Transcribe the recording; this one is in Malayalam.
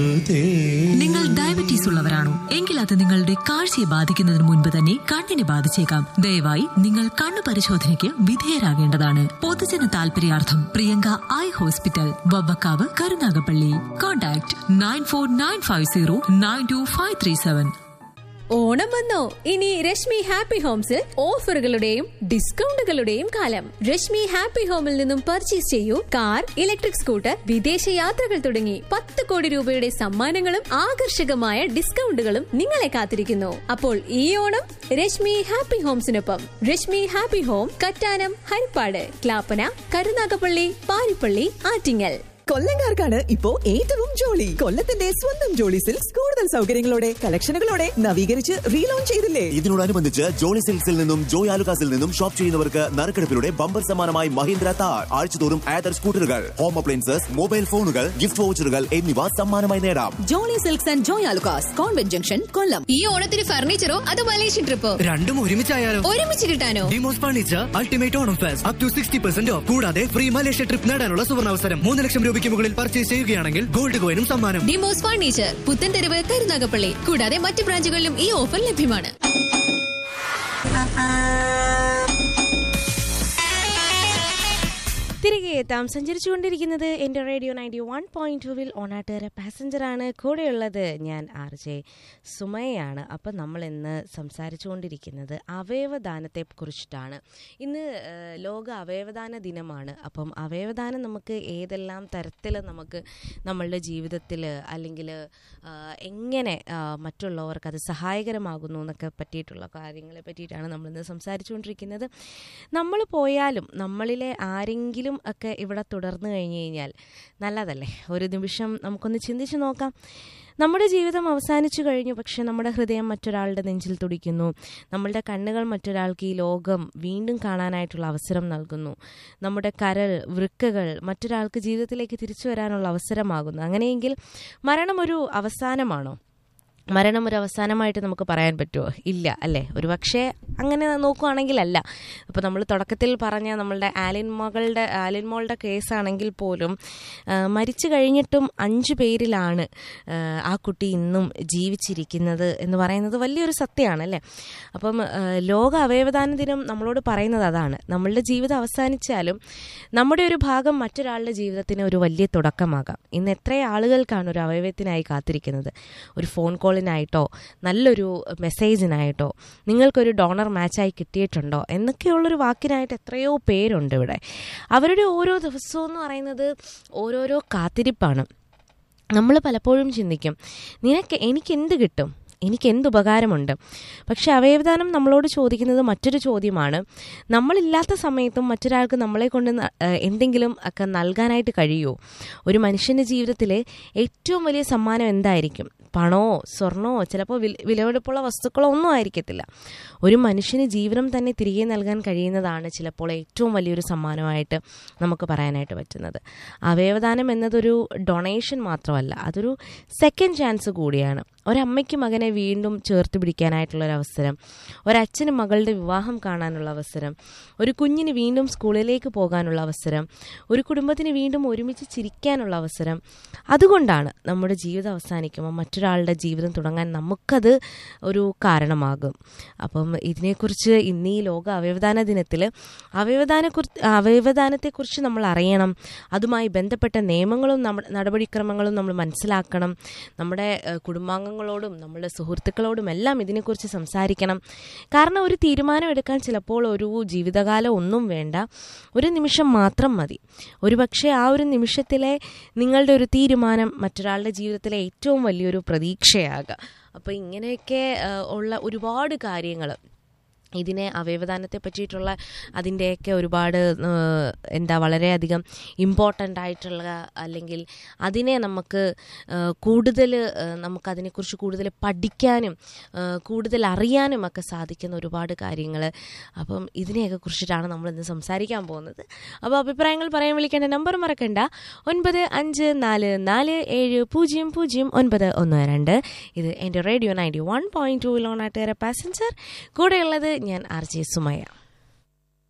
നിങ്ങൾ ഡയബറ്റീസ് ഉള്ളവരാണോ എങ്കിൽ അത് നിങ്ങളുടെ കാഴ്ചയെ ബാധിക്കുന്നതിന് മുൻപ് തന്നെ കണ്ണിനെ ബാധിച്ചേക്കാം ദയവായി നിങ്ങൾ കണ്ണു പരിശോധനയ്ക്ക് വിധേയരാകേണ്ടതാണ് പൊതുജന താൽപര്യാർത്ഥം Priyanka eye hospital Vavvakkavu Karunagappally contact nine four nine five zero nine two five three seven Onam വന്നോ ഇനി രശ്മി ഹാപ്പി ഹോംസിൽ ഓഫറുകളുടെയും ഡിസ്കൗണ്ടുകളുടെയും കാലം രശ്മി ഹാപ്പി ഹോമിൽ നിന്നും പർച്ചേസ് ചെയ്യൂ കാർ ഇലക്ട്രിക് സ്കൂട്ടർ വിദേശ യാത്രകൾ തുടങ്ങി പത്ത് കോടി രൂപയുടെ സമ്മാനങ്ങളും ആകർഷകമായ ഡിസ്കൗണ്ടുകളും നിങ്ങളെ കാത്തിരിക്കുന്നു അപ്പോൾ ഈ ഓണം രശ്മി ഹാപ്പി ഹോംസിനൊപ്പം രശ്മി ഹാപ്പി ഹോം കറ്റാനം ഹരിപ്പാട് ക്ലാപ്പന കരുനാഗപ്പള്ളി പാരിപ്പള്ളി ആറ്റിങ്ങൽ കൊല്ലങ്കാർക്കാണ് ഇപ്പോ ഏറ്റവും ജോളി കൊല്ലത്തിന്റെ സ്വന്തം ജോളി സിൽക്സ് കൂടുതൽ സൗകര്യങ്ങളോടെ കളക്ഷനുകളോടെ നവീകരിച്ച് റീലോഞ്ച് ചെയ്തില്ലേ ഇതിനോടനുബന്ധിച്ച് ജോളി സിൽക്സിൽ നിന്നും ജോയ് ആലുക്കാസിൽ നിന്നും ഷോപ്പ് ചെയ്യുന്നവർക്ക് നറുക്കെടുപ്പിലൂടെ ബമ്പർ സമ്മാനമായി മഹീന്ദ്ര താർ ആഴ്ചതോറും ആദർ സ്കൂട്ടറുകൾ ഹോം അപ്ലയൻസസ് മൊബൈൽ ഫോണുകൾ ഗിഫ്റ്റ് വൗച്ചറുകൾ എന്നിവ സമ്മാനമായി നേടാം Jolly Silks and Joy Alukkas convent junction Kollam ഈ ഓണത്തിന് ഫർണിച്ചറോ അതോ മലേഷ്യൻ ട്രിപ്പോ രണ്ടും ഒരുമിച്ചായാലോ ഒരുമിച്ച് കിട്ടാനോ ഡിമോസ് furniture ultimate Onam fest up to sixty percent off കൂടാതെ ഫ്രീ മലേഷ്യ ട്രിപ്പ് നേടാനുള്ള സുവർണാവസരം മൂന്ന് ലക്ഷം രൂപയ്ക്ക് മുകളിൽ പർച്ചേസ് ചെയ്യുകയാണെങ്കിൽ ഗോൾഡ് കോയിനും സമ്മാനം ഡിമോസ് ഫർണിച്ചർ പുത്തൻതെരുവ് കരുനാഗപ്പള്ളി കൂടാതെ മറ്റ് ബ്രാഞ്ചുകളിലും ഈ ഓഫർ ലഭ്യമാണ് തിരികെ എത്താം സഞ്ചരിച്ചുകൊണ്ടിരിക്കുന്നത് എൻ്റെ റേഡിയോ നയൻറ്റി വൺ പോയിന്റ് ടുവിൽ ഓണാട്ടുകര പാസഞ്ചറാണ് കൂടെയുള്ളത് ഞാൻ ആർ ജെ സുമയാണ് അപ്പം നമ്മൾ ഇന്ന് സംസാരിച്ചുകൊണ്ടിരിക്കുന്നത് അവയവദാനത്തെ കുറിച്ചിട്ടാണ് ഇന്ന് ഏഹ്, ലോക അവയവദാന ദിനമാണ് അപ്പം അവയവദാനം നമുക്ക് ഏതെല്ലാം തരത്തിൽ നമുക്ക് നമ്മളുടെ ജീവിതത്തിൽ അല്ലെങ്കിൽ എങ്ങനെ ആ, മറ്റുള്ളവർക്ക് അത് സഹായകരമാകുന്നു എന്നൊക്കെ പറ്റിയിട്ടുള്ള കാര്യങ്ങളെ പറ്റിയിട്ടാണ് നമ്മളിന്ന് സംസാരിച്ചുകൊണ്ടിരിക്കുന്നത് നമ്മൾ പോയാലും നമ്മളിലെ ആരെങ്കിലും ഒക്കെ ഇവിടെ തുടർന്നു കഴിഞ്ഞു കഴിഞ്ഞാൽ നല്ലതല്ലേ ഒരു നിമിഷം നമുക്കൊന്ന് ചിന്തിച്ച് നോക്കാം നമ്മുടെ ജീവിതം അവസാനിച്ചു കഴിഞ്ഞു പക്ഷെ നമ്മുടെ ഹൃദയം മറ്റൊരാളുടെ നെഞ്ചിൽ തുടിക്കുന്നു നമ്മളുടെ കണ്ണുകൾ മറ്റൊരാൾക്ക് ഈ ലോകം വീണ്ടും കാണാനായിട്ടുള്ള അവസരം നൽകുന്നു നമ്മുടെ കരൾ വൃക്കകൾ മറ്റൊരാൾക്ക് ജീവിതത്തിലേക്ക് തിരിച്ചു വരാനുള്ള അവസരമാകുന്നു അങ്ങനെയെങ്കിൽ മരണം ഒരു അവസാനമാണോ മരണം ഒരു അവസാനമായിട്ട് നമുക്ക് പറയാൻ പറ്റുമോ ഇല്ല അല്ലേ ഒരു പക്ഷേ അങ്ങനെ നോക്കുവാണെങ്കിൽ അല്ല അപ്പോൾ നമ്മൾ തുടക്കത്തിൽ പറഞ്ഞ നമ്മളുടെ ആലിൻ മകളുടെ ആലിൻ മോളുടെ കേസാണെങ്കിൽ പോലും ആ, മരിച്ചു കഴിഞ്ഞിട്ടും അഞ്ച് പേരിലാണ് ആ, ആ കുട്ടി ഇന്നും ജീവിച്ചിരിക്കുന്നത് എന്ന് പറയുന്നത് വലിയൊരു സത്യമാണ് അല്ലേ അപ്പം ആ, ലോക അവയവദാന ദിനം നമ്മളോട് പറയുന്നത് അതാണ് നമ്മളുടെ ജീവിതം അവസാനിച്ചാലും നമ്മുടെ ഒരു ഭാഗം മറ്റൊരാളുടെ ജീവിതത്തിന് ഒരു വലിയ തുടക്കമാകാം ഇന്ന് എത്ര ആളുകൾക്കാണ് ഒരു അവയവത്തിനായി കാത്തിരിക്കുന്നത് ഒരു ഫോൺ കോളിനായിട്ടോ നല്ലൊരു മെസ്സേജിനായിട്ടോ നിങ്ങൾക്കൊരു ഡോണർ മാച്ചായി കിട്ടിയിട്ടുണ്ടോ എന്നൊക്കെയുള്ളൊരു വാക്കിനായിട്ട് എത്രയോ പേരുണ്ട് ഇവിടെ അവരുടെ ഓരോ ദിവസവും എന്ന് പറയുന്നത് ഓരോരോ കാത്തിരിപ്പാണ് നമ്മൾ പലപ്പോഴും ചിന്തിക്കും നിനക്ക് എനിക്ക് എന്ത് കിട്ടും എനിക്ക് എന്ത് ഉപകാരമുണ്ട് പക്ഷെ അവയവദാനം നമ്മളോട് ചോദിക്കുന്നത് മറ്റൊരു ചോദ്യമാണ് നമ്മളില്ലാത്ത സമയത്തും മറ്റൊരാൾക്ക് നമ്മളെ കൊണ്ട് ന- ഏഹ് എന്തെങ്കിലും ഒക്കെ നൽകാനായിട്ട് കഴിയുമോ ഒരു മനുഷ്യൻ്റെ ജീവിതത്തിലെ ഏറ്റവും വലിയ സമ്മാനം എന്തായിരിക്കും പണമോ സ്വർണമോ ചിലപ്പോൾ വില വിലപിടിപ്പുള്ള വസ്തുക്കളോ ഒന്നും ആയിരിക്കത്തില്ല ഒരു മനുഷ്യന് ജീവനം തന്നെ തിരികെ നൽകാൻ കഴിയുന്നതാണ് ചിലപ്പോൾ ഏറ്റവും വലിയൊരു സമ്മാനമായിട്ട് നമുക്ക് പറയാനായിട്ട് പറ്റുന്നത് അവയവദാനം എന്നതൊരു ഡൊണേഷൻ മാത്രമല്ല അതൊരു സെക്കൻഡ് ചാൻസ് കൂടിയാണ് ഒരമ്മയ്ക്ക് മകനെ വീണ്ടും ചേർത്ത് പിടിക്കാനായിട്ടുള്ള ഒരു അവസരം ഒരച്ഛന് മകളുടെ വിവാഹം കാണാനുള്ള അവസരം ഒരു കുഞ്ഞിന് വീണ്ടും സ്കൂളിലേക്ക് പോകാനുള്ള അവസരം ഒരു കുടുംബത്തിന് വീണ്ടും ഒരുമിച്ച് ചിരിക്കാനുള്ള അവസരം അതുകൊണ്ടാണ് നമ്മുടെ ജീവിതം അവസാനിക്കുമ്പോൾ മറ്റൊരാളുടെ ജീവിതം തുടങ്ങാൻ നമുക്കത് ഒരു കാരണമാകും അപ്പം ഇതിനെക്കുറിച്ച് ഇന്ന് ഈ ലോക അവയവദാന ദിനത്തിൽ അവയവദാന അവയവദാനത്തെക്കുറിച്ച് നമ്മൾ അറിയണം അതുമായി ബന്ധപ്പെട്ട നിയമങ്ങളും നമ്മുടെ നടപടിക്രമങ്ങളും നമ്മൾ മനസ്സിലാക്കണം നമ്മുടെ ഏഹ്, കുടുംബാംഗങ്ങളോടും നമ്മുടെ സുഹൃത്തുക്കളോടും എല്ലാം ഇതിനെക്കുറിച്ച് സംസാരിക്കണം കാരണം ഒരു തീരുമാനം എടുക്കാൻ ചിലപ്പോൾ ഒരു ജീവിതകാലം ഒന്നും വേണ്ട ഒരു നിമിഷം മാത്രം മതി ഒരുപക്ഷെ ആ ഒരു നിമിഷത്തിലെ നിങ്ങളുടെ ഒരു തീരുമാനം മറ്റൊരാളുടെ ജീവിതത്തിലെ ഏറ്റവും വലിയൊരു പ്രതീക്ഷയാകുക അപ്പോൾ ഇങ്ങനെയൊക്കെ ഏഹ്, ഉള്ള ഒരുപാട് കാര്യങ്ങൾ ഇതിനെ അവയവദാനത്തെ പറ്റിയിട്ടുള്ള അതിൻ്റെയൊക്കെ ഒരുപാട് ഏഹ്, എന്താ വളരെയധികം ഇമ്പോർട്ടൻ്റ് ആയിട്ടുള്ള അല്ലെങ്കിൽ അതിനെ നമുക്ക് ഏഹ്, കൂടുതൽ ഏഹ്, നമുക്കതിനെക്കുറിച്ച് കൂടുതൽ പഠിക്കാനും ഏഹ്, കൂടുതൽ അറിയാനും ഒക്കെ സാധിക്കുന്ന ഒരുപാട് കാര്യങ്ങൾ അപ്പം ഇതിനെയൊക്കെ കുറിച്ചിട്ടാണ് നമ്മൾ ഇന്ന് സംസാരിക്കാൻ പോകുന്നത് അപ്പോൾ അഭിപ്രായങ്ങൾ പറയാൻ വിളിക്കേണ്ട നമ്പർ മറക്കണ്ട ഒൻപത് അഞ്ച് നാല് നാല് ഏഴ് പൂജ്യം പൂജ്യം ഒൻപത് ഒന്ന് രണ്ട് ഇത് എൻ്റെ radio ninety one point two ലോണാട്ടുകാര പാസഞ്ചർ കൂടെയുള്ളത് ഞാൻ ആർ ജെ സുമയ